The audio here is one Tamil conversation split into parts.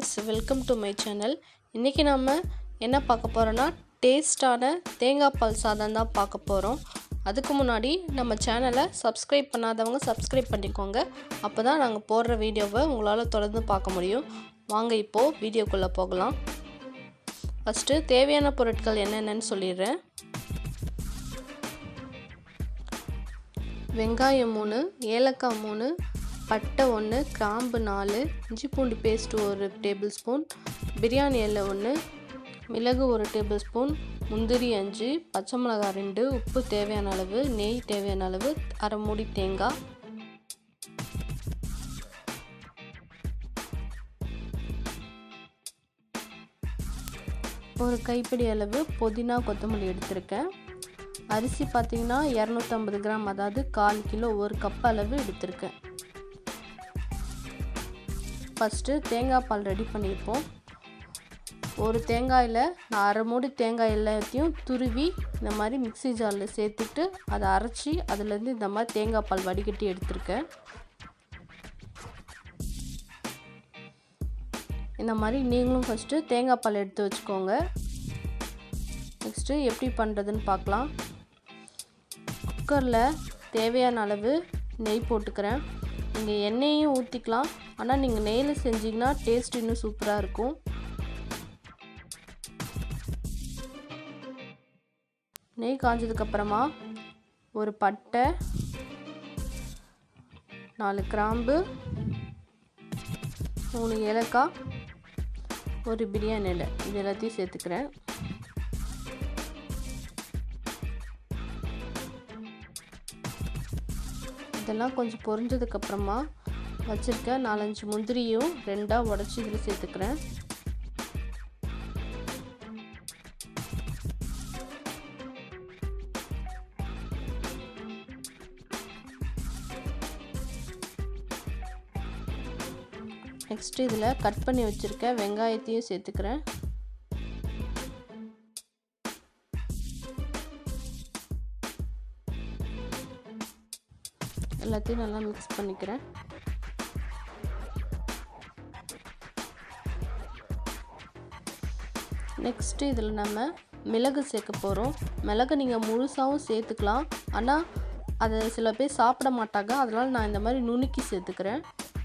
friends welcome to my channel இன்றைக்கி நம்ம என்ன பார்க்க போகிறோன்னா டேஸ்டான தேங்காய் பால் சாதம் தான் பார்க்க போகிறோம் அதுக்கு முன்னாடி நம்ம சேனலை சப்ஸ்கிரைப் பண்ணாதவங்க சப்ஸ்கிரைப் பண்ணிக்கோங்க அப்போ தான் நாங்கள் போடுற வீடியோவை உங்களால் தொடர்ந்து பார்க்க முடியும் வாங்க இப்போது வீடியோக்குள்ளே போகலாம் ஃபஸ்ட்டு தேவையான பொருட்கள் என்னென்னு சொல்லிடுறேன் வெங்காயம் மூணு ஏலக்காய் மூணு பட்டை ஒன்று கிராம்பு நாலு இஞ்சி பூண்டு பேஸ்ட் ஒரு டேபிள் ஸ்பூன் பிரியாணி எண்ணெ ஒன்று மிளகு ஒரு டேபிள் ஸ்பூன் முந்திரி அஞ்சு பச்சை மிளகாய் ரெண்டு உப்பு தேவையான அளவு நெய் தேவையான அளவு அரை மூடி தேங்காய் ஒரு கைப்பிடி அளவு புதினா கொத்தமல்லி எடுத்திருக்கேன் அரிசி பார்த்திங்கன்னா இரநூத்தம்பது கிராம் அதாவது கால் கிலோ ஒரு கப் அளவு எடுத்திருக்கேன் ஃபஸ்ட்டு தேங்காய் பால் ரெடி பண்ணியிருப்போம் ஒரு தேங்காயில் நான் அரை மூடி தேங்காய் எல்லாத்தையும் துருவி இந்த மாதிரி மிக்சி ஜாரில் சேர்த்துட்டு அதை அரைச்சி அதுலேருந்து இந்த மாதிரி தேங்காய் பால் வடிகட்டி எடுத்திருக்கேன் இந்த மாதிரி நீங்களும் ஃபஸ்ட்டு தேங்காய் பால் எடுத்து வச்சுக்கோங்க நெக்ஸ்ட்டு எப்படி பண்ணுறதுன்னு பார்க்கலாம் குக்கரில் தேவையான அளவு நெய் போட்டுக்கிறேன் நீங்கள் எண்ணெயும் ஊற்றிக்கலாம் ஆனால் நீங்கள் நெய்யில் செஞ்சிங்கன்னா டேஸ்ட் இன்னும் சூப்பராக இருக்கும் நெய் காஞ்சதுக்கப்புறமா ஒரு பட்டை நாலு கிராம்பு மூணு ஏலக்காய் ஒரு பிரியாணி இலை இது எல்லாத்தையும் சேர்த்துக்கிறேன் இதெல்லாம் கொஞ்சம் பொரிஞ்சதுக்கப்புறமா வச்சுருக்க நாலஞ்சு முந்திரியும் ரெண்டாக உடச்சி இதில் சேர்த்துக்கிறேன் நெக்ஸ்ட்டு இதில் கட் பண்ணி வச்சுருக்க வெங்காயத்தையும் சேர்த்துக்கிறேன் எல்லாத்தையும் நல்லா மிக்ஸ் பண்ணிக்கிறேன் நெக்ஸ்ட்டு இதில் நம்ம மிளகு சேர்க்க போகிறோம் மிளகு நீங்கள் முழுசாகவும் சேர்த்துக்கலாம் ஆனால் அதை சில பேர் சாப்பிட மாட்டாங்க அதனால் நான் இந்த மாதிரி நுணுக்கி சேர்த்துக்கிறேன்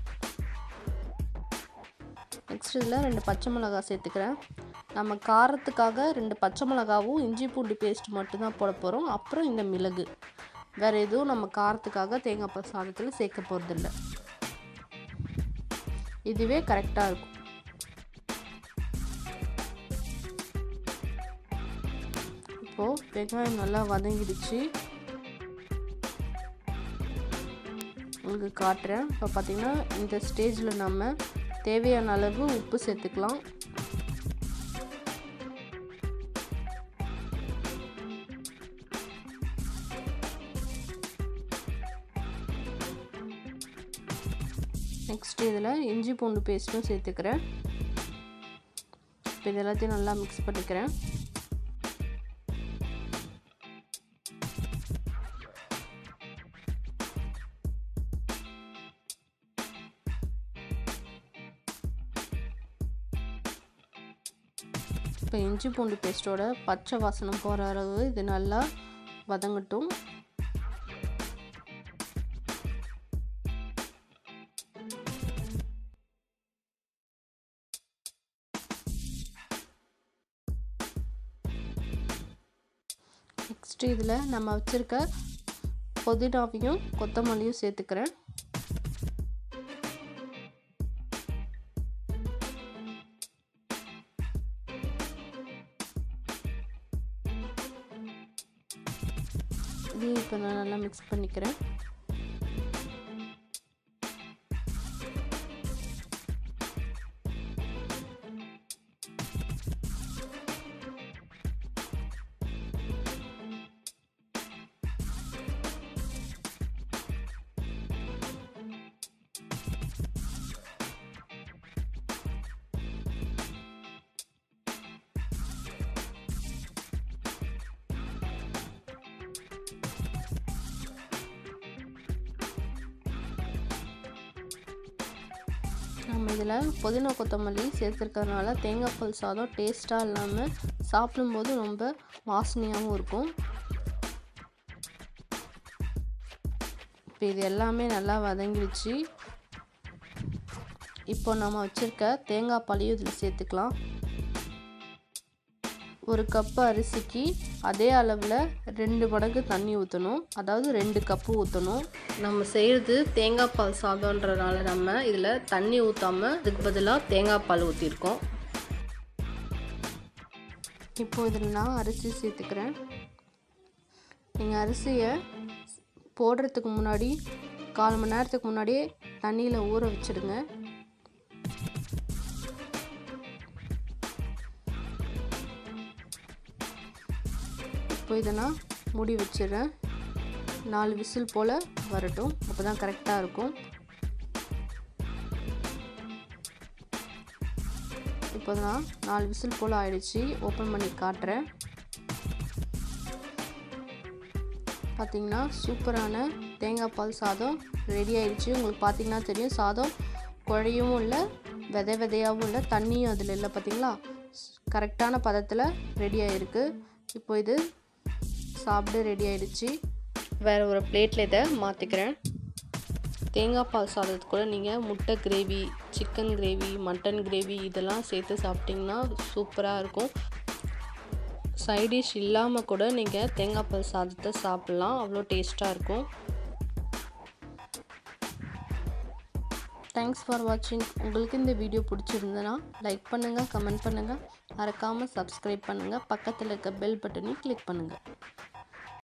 நெக்ஸ்ட் இதில் ரெண்டு பச்சை மிளகாய் சேர்த்துக்கிறேன் நம்ம காரத்துக்காக ரெண்டு பச்சை மிளகாவும் இஞ்சி பூண்டு பேஸ்ட் மட்டும்தான் போட போகிறோம் அப்புறம் இந்த மிளகு வேறு எதுவும் நம்ம காரத்துக்காக தேங்காய் பால் சாதத்தில் சேர்க்க போகிறதில்ல இதுவே கரெக்டாக இருக்கும் இப்போது வெங்காயம் நல்லா வதங்கிடுச்சு உங்களுக்கு காட்டுறேன் இப்போ பார்த்திங்கன்னா இந்த ஸ்டேஜில் நம்ம தேவையான அளவு உப்பு சேர்த்துக்கலாம் நெக்ஸ்ட் இதில் இஞ்சி பூண்டு பேஸ்ட்டும் சேர்த்துக்கிறேன் இப்போ இது எல்லாத்தையும் நல்லா மிக்ஸ் பண்ணிக்கிறேன் இப்போ இஞ்சி பூண்டு பேஸ்ட்டோட பச்சை வாசனம் போகிற அளவு இது நல்லா வதங்கட்டும் நெக்ஸ்ட்டு இதில் நம்ம வச்சுருக்க புதினாவையும் கொத்தமல்லியும் சேர்த்துக்கிறேன் இதையும் இப்போ நான் நல்லா மிக்ஸ் பண்ணிக்கிறேன் நம்ம இதில் புதினா கொத்தமல்லி சேர்த்துருக்கறனால தேங்காய் பால் சாதம் டேஸ்ட்டாக இல்லாமல் சாப்பிடும்போது ரொம்ப வாசனையாகவும் இருக்கும் இப்போ இது எல்லாமே நல்லா வதங்கிடுச்சு இப்போ நம்ம வச்சுருக்க தேங்காய் பாலையும் இதில் சேர்த்துக்கலாம் ஒரு கப்பு அரிசிக்கு அதே அளவில் ரெண்டு மடங்கு தண்ணி ஊற்றணும் அதாவது ரெண்டு கப்பு ஊற்றணும் நம்ம செய்கிறது தேங்காய் பால் சாதம்ன்றனால நம்ம இதில் தண்ணி ஊற்றாமல் அதுக்கு பதிலாக தேங்காய் பால் ஊற்றிருக்கோம் இப்போ இதில் நான் அரிசி சேர்த்துக்கிறேன் நீங்கள் அரிசியை போடுறதுக்கு முன்னாடி கால் மணி நேரத்துக்கு முன்னாடியே தண்ணியில் ஊற வச்சுடுங்க இப்போ இதை நான் மூடி வச்சிடுறேன் நாலு விசில் போல் வரட்டும் அப்போ தான் கரெக்டாக இருக்கும் இப்போ நான் நாலு விசில் போல் ஆயிடுச்சு ஓப்பன் பண்ணி காட்டுறேன் பார்த்திங்கன்னா சூப்பரான தேங்காய் பால் சாதம் ரெடி ஆயிடுச்சு உங்களுக்கு பார்த்திங்கன்னா தெரியும் சாதம் குழையவும் இல்லை விதை விதையாகவும் இல்லை தண்ணியும் அதில் இல்லை பார்த்திங்களா கரெக்டான பதத்தில் ரெடி ஆகிருக்கு இப்போ இது சாப்பிட ரெடி ஆயிடுச்சு வேறு ஒரு பிளேட்டில் இதை மாற்றிக்கிறேன் தேங்காய் பால் சாதத்துக்கு கூட நீங்கள் முட்டை gravy chicken gravy mutton gravy இதெல்லாம் சேர்த்து சாப்பிட்டிங்கன்னா சூப்பராக இருக்கும் சைடிஷ் இல்லாமல் கூட நீங்கள் தேங்காய் பால் சாதத்தை சாப்பிட்லாம் அவ்வளோ டேஸ்ட்டாக இருக்கும் தேங்க்ஸ் ஃபார் வாட்சிங் உங்களுக்கு இந்த வீடியோ பிடிச்சிருந்ததுன்னா லைக் பண்ணுங்கள் கமெண்ட் பண்ணுங்கள் மறக்காமல் சப்ஸ்கிரைப் பண்ணுங்கள் பக்கத்தில் இருக்க பெல் பட்டனையும் கிளிக் பண்ணுங்கள்